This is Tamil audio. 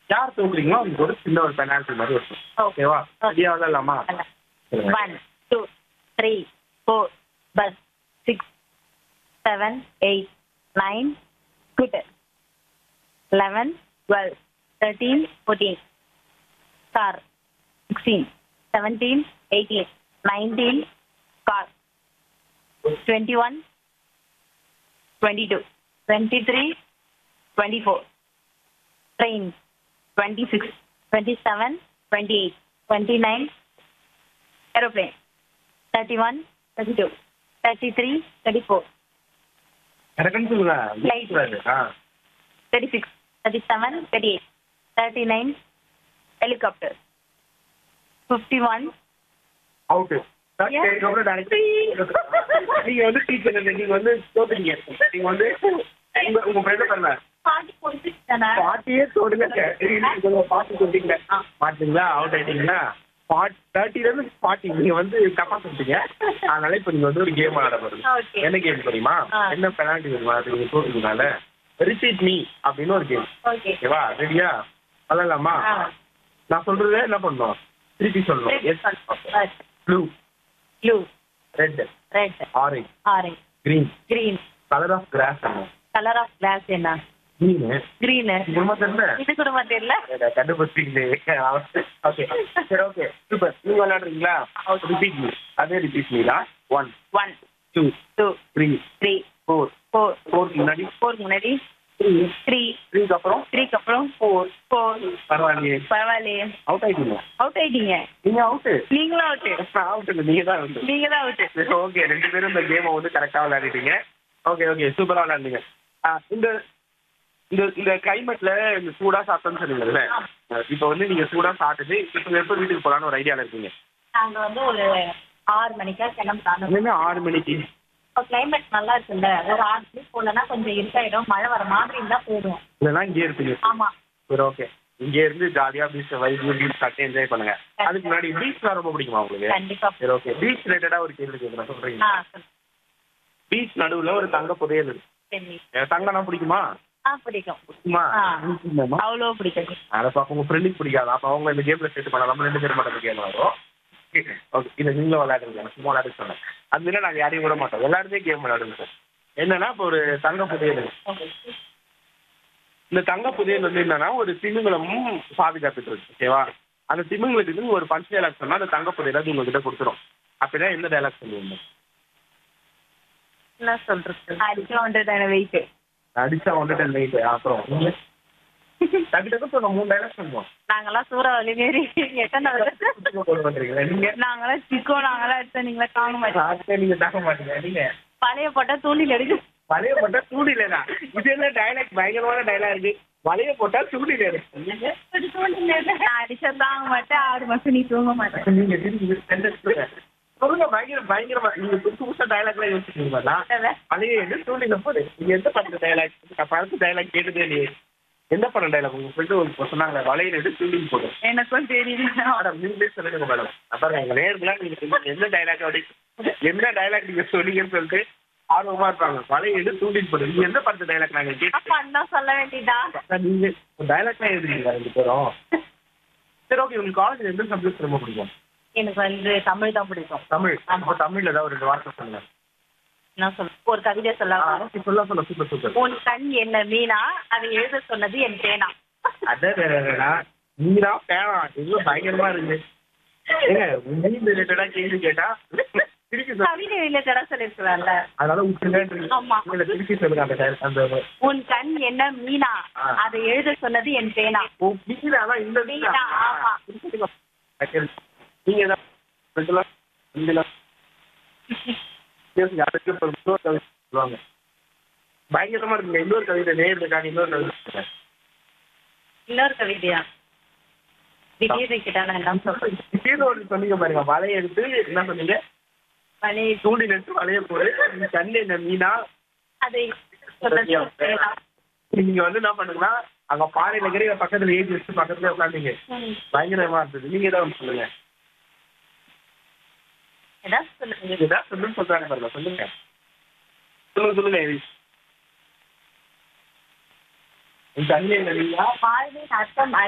யார் தூக்குறீங்களோ அவங்களுக்கு ஒரு சின்ன ஒரு பெனால்ட்டி மாதிரி இருக்கும் ஓகேவா ரெடியா விளாடலாமா one two three four bus six seven eight nine scooter eleven twelve thirteen fourteen car sixteen seventeen eighteen nineteen car twenty one twenty two twenty three twenty four train twenty six twenty seven twenty eight twenty nine aeroplane. 31, 32, 33, 34, எனக்குன்னு சொல்லுங்க Flight. கூடாது. ஆ 36, 37, 38, 39, helicopter. 51, out Yeah. அதுக்கப்புறம் direct- நீங்க வந்து டீச்சர் நீங்க வந்து தோத்துட்டீங்க நீங்க வந்து உங்க உங்க ஃப்ரெண்ட் பண்ணல பாட்டியே தோடுங்க பாட்டு சொல்லிட்டீங்க பாத்தீங்களா அவுட் ஆயிட்டீங்களா தேர்ட்டில இருந்து ஃபார்ட்டி நீங்க வந்து தப்பா சொல்லிட்டீங்க அதனால இப்ப நீங்க வந்து ஒரு கேம் விளையாட போறீங்க Okay. என்ன கேம் தெரியுமா ஆ. என்ன பெனால்ட்டி தெரியுமா அது நீங்க தோத்துறதுனால ரிப்பீட் மீ அப்படின்னு ஒரு கேம் Okay. ஓகேவா ரெடியா விளையாடலாமா ஆ. நான் சொல்றதே என்ன பண்ணணும் திருப்பி சொல்லணும் Red. Yes Red. Blue Blue, red red, orange orange, green green. Colour of glass என்ன Color of glass என்ன கிரீன் green. குடும்பம் தெரியல இது குடும்பம் தெரியல கண்டுபிடிச்சிங்களே ஓகே சரி ஓகே சூப்பர் நீங்க விளையாடுறீங்களா ரிப்பீட் மீ அதே ரிப்பீட் மீ தான் one one two two three three four four ஃபோருக்கு முன்னாடி ஃபோர் முன்னாடி த்ரீ த்ரீ த்ரீக்கு அப்புறம் த்ரீக்கு அப்புறம் ஃபோர் ஃபோர் பரவாயில்லையே பரவாயில்லையே அவுட் ஆயிட்டீங்க அவுட் ஆயிட்டீங்க நீங்க அவுட்டு நீங்களும் அவுட்டு அவுட் இல்லை நீங்க தான் அவுட் நீங்க தான் அவுட்டு சரி ஓகே ரெண்டு பேரும் இந்த கேமை வந்து கரெக்டாக விளையாடிட்டீங்க ஓகே ஓகே சூப்பராக விளையாடுங்க இந்த இந்த இந்த கிளைமேட்ல இந்த சூடா சாப்பிட்டோம்னு சொன்னீங்கல்ல இப்போ வந்து நீங்க சூடா சாப்பிட்டுட்டு இப்போ எப்போ வீட்டுக்கு போகலான்னு ஒரு ஐடியால இருக்கீங்க நாங்க வந்து ஒரு ஆறு மணிக்கா கிளம்புறாங்க என்ன ஆறு மணிக்கு இப்போ கிளைமேட் நல்லா இருக்குல்ல ஒரு ஆறு மணிக்கு போலன்னா கொஞ்சம் இருட்டாயிடும் மழை வர மாதிரி இருந்தா போயிடுவோம் இதெல்லாம் இங்கே இருப்பீங்க ஆமா சரி ஓகே இங்க இருந்து ஜாலியா பீச் வைப்பு பீச் சாப்பிட்டு என்ஜாய் பண்ணுங்க அதுக்கு முன்னாடி பீச்லாம் ரொம்ப பிடிக்குமா உங்களுக்கு கண்டிப்பா சரி ஓகே பீச் ரிலேட்டடா ஒரு கேள்வி கேட்குறேன் சொல்றீங்க ஆ சொல்லு. பீச் நடுவுல ஒரு தங்க புதையல் இருக்கு சரி எனக்கு தங்கம்னா பிடிக்குமா ஆ பிடிக்கும் பிடிக்குமா ஆ. பிடிக்குமாம்மா? அவ்வளோ பிடிக்கும் அதை பார்க்க உங்க ஃப்ரெண்டுக்கு பிடிக்காது அப்போ அவங்க இந்த கேம்ல சேர்த்து பண்ணலாம் நம்ம ரெண்டு பேரும் மட்டும் கேம் வரும் ஓகே இதை நீங்களும் விளையாடுங்க நான் சும்மா விளையாட சொன்னேன் அதுல நாங்கள் யாரையும் விட மாட்டோம் எல்லாருமே கேம் விளையாடுங்க சார் என்னன்னா இப்போ ஒரு தங்க புதையல் இருக்கு. இந்த தங்க புதையல் வந்து என்னன்னா ஒரு திமிங்கலமும் பாதுகாத்துட்டு இருக்கு ஓகேவா அந்த திமிங்கலத்துக்கு ஒரு பஞ்ச் டைலாக் சொன்னா அந்த தங்க புதையல அது உங்ககிட்ட கொடுத்துரும் அப்படின்னா எந்த டைலாக் சொல்லுவீங்க என்ன சொல்றது அடிச்சு வந்துட்டான வெயிட் அடிச்சா வந்துட்டு நைட் அப்புறம் நீங்க? டக்கு டக்கு சொல்ல மூணு டைலாக் சொல்லுவோம் நாங்கெல்லாம் சூறாவளி மாரி எத்தனை வருஷம் போட பண்றீங்களா நீங்க நாங்களாம் சிக்கோ நாங்களாம் எடுத்த நீங்களா காண மாட்டோம் சாப்பிட்டே நீங்க தாக்க மாட்டீங்க நீங்க பழைய போட்டா தூண்டில் எடுக்கு வலைய போட்டா சூடிலடா இது என்ன டைலாக் பயங்கரமான டைலாக் இருக்கு வலைய போட்டா சூடில நான் அடிச்சா தாங்க மாட்டேன் ஆறு மாசம் நீ தூங்க மாட்டேன் நீங்க திரும்பி sentence சொல்லுங்க. சொல்லுங்க பயங்கர பயங்கரமா நீங்க புதுசு புதுசா டைலாக் எல்லாம் யோசிச்சிருக்கீங்களா வலைய என்ன சூடில போடு நீங்க எந்த படத்து டைலாக் படத்து டைலாக் கேட்டதே இல்லையே எந்த படம் டைலாக் உங்க ஃப்ரெண்டு ஒரு சொன்னாங்க வலையில எடுத்து சூடிங் போடு எனக்கும் தெரியல மேடம் நீங்களே சொல்லுங்க மேடம் அப்புறம் எங்க நேர்களா நீங்க சொல்லுங்க, எந்த டைலாக் அப்படி என்ன டைலாக் நீங்க சொன்னீங்கன்னு சொல்லிட்டு ஆர்வமா இருப்பாங்க வலையை எடுத்து தூண்டிட்டு போடு நீங்க எந்த படத்து டைலாக் நாங்க கேட்டு அப்ப அதான் சொல்ல வேண்டியதா நீங்க டைலாக்லாம் எழுதுறீங்க ரெண்டு பேரும் சரி ஓகே உங்களுக்கு காலேஜ்ல எந்த சப்ஜெக்ட் ரொம்ப பிடிக்கும் எனக்கு வந்து தமிழ் தான் பிடிக்கும் தமிழ் அப்போ தமிழ்ல ஏதாவது ஒரு ரெண்டு வார்த்தை சொல்லுங்க என்ன சொல்ல ஒரு கவிதை சொல்ல ஓகே சொல்ல சொல்ல சூப்பர் சூப்பர் உன் கண் என்ன மீனா அதை எழுத சொன்னது என் பேனா அதான் நீங்களா பேனா எவ்வளவு பயங்கரமா இருக்கு ஏங்க மீன் ரிலேட்டடா கேள்வி கேட்டா திருப்பி சொல்லுங்க. கவிதை ரிலேட்டடா சொல்லிருக்கலாம்ல அதனால விட்டுருங்கன்றீங்க ஆமா. இல்ல திருப்பி சொல்லுங்க அந்த dialogue, அந்த உன் கண் என்ன மீனா ஆ. அதை எழுத சொன்னது என் பேனா ஓ மீனா அதான் இந்த மீனா மீனா, ஆமா. நீங்க தான் ரெண்டுல ரெண்டுல பேசுங்க அதுக்கு அப்புறம் இன்னொரு கவிதை சொல்லுவாங்க பயங்கரமா இருக்குங்க இன்னொரு கவிதை நேர்ல இன்னொரு கவிதை சொல்லுங்க. இன்னொரு கவிதையா திடீர்னு கிட்ட நான் என்ன சொல்றேன் திடீர்னு ஒரு சொன்னீங்க பாருங்க வலைய எடுத்து என்ன சொன்னீங்க மணி தூண்டில் எடுத்து வலைய போடு நீ கண்ணு என்ன மீனா அதை சொன்னது என் பேனா நீங்க வந்து என்ன பண்ணுங்கன்னா அங்க பாறையில இருக்கிற பக்கத்துல ஏறி வச்சு பக்கத்துல உட்காந்தீங்க ம். பயங்கரமா இருந்தது நீங்க ஏதாவது ஒண்ணு சொல்லுங்க ஏதாவது சொல்லுங்க நீங்க ஏதாவது சொல்லுன்னு சொல்றாங்க பாருங்க சொல்லுங்க சொல்லுங்க சொல்லுங்க எரி. உன் கண்ணு என்ன மீனா வாழ்வின் அர்த்தம்